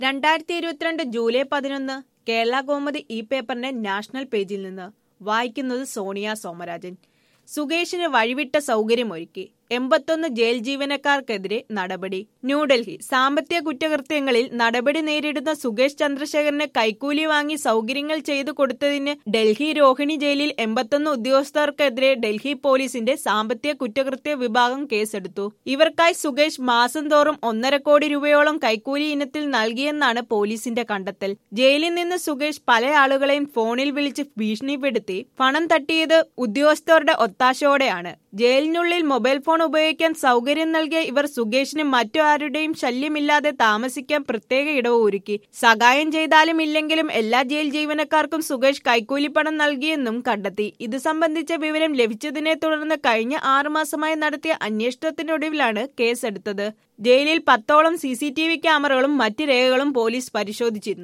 രണ്ടായിരത്തി ഇരുപത്തിരണ്ട് ജൂലൈ പതിനൊന്ന് കേരള കോമതി ഈ പേപ്പറിന്റെ നാഷണൽ പേജിൽ നിന്ന് വായിക്കുന്നത് സോണിയ സോമരാജൻ സുകേഷിന് വഴിവിട്ട സൗകര്യമൊരുക്കി എൺപത്തൊന്ന് ജയിൽ ജീവനക്കാർക്കെതിരെ നടപടി ന്യൂഡൽഹി സാമ്പത്തിക കുറ്റകൃത്യങ്ങളിൽ നടപടി നേരിടുന്ന സുകേഷ് ചന്ദ്രശേഖരന് കൈക്കൂലി വാങ്ങി സൗകര്യങ്ങൾ ചെയ്തു കൊടുത്തതിന് ഡൽഹി രോഹിണി ജയിലിൽ എൺപത്തൊന്ന് ഉദ്യോഗസ്ഥർക്കെതിരെ ഡൽഹി പോലീസിന്റെ സാമ്പത്തിക കുറ്റകൃത്യ വിഭാഗം കേസെടുത്തു ഇവർക്കായി സുകേഷ് മാസം തോറും ഒന്നര കോടി രൂപയോളം കൈക്കൂലി ഇനത്തിൽ നൽകിയെന്നാണ് പോലീസിന്റെ കണ്ടെത്തൽ ജയിലിൽ നിന്ന് സുകേഷ് പല ആളുകളെയും ഫോണിൽ വിളിച്ച് ഭീഷണിപ്പെടുത്തി പണം തട്ടിയത് ഉദ്യോഗസ്ഥരുടെ ഒത്താശയോടെയാണ് ജയിലിനുള്ളിൽ മൊബൈൽ ഫോൺ ഉപയോഗിക്കാൻ സൗകര്യം നൽകിയ ഇവർ സുകേഷിന് മറ്റു ആരുടെയും ശല്യമില്ലാതെ താമസിക്കാൻ പ്രത്യേക ഇടവ് ഒരുക്കി സഹായം ചെയ്താലും ഇല്ലെങ്കിലും എല്ലാ ജയിൽ ജീവനക്കാർക്കും സുകേഷ് കൈക്കൂലിപ്പണം നൽകിയെന്നും കണ്ടെത്തി ഇത് സംബന്ധിച്ച വിവരം ലഭിച്ചതിനെ തുടർന്ന് കഴിഞ്ഞ ആറുമാസമായി നടത്തിയ അന്വേഷണത്തിനൊടുവിലാണ് കേസെടുത്തത് ജയിലിൽ പത്തോളം സി ക്യാമറകളും മറ്റ് രേഖകളും പോലീസ് പരിശോധിച്ചിരുന്നു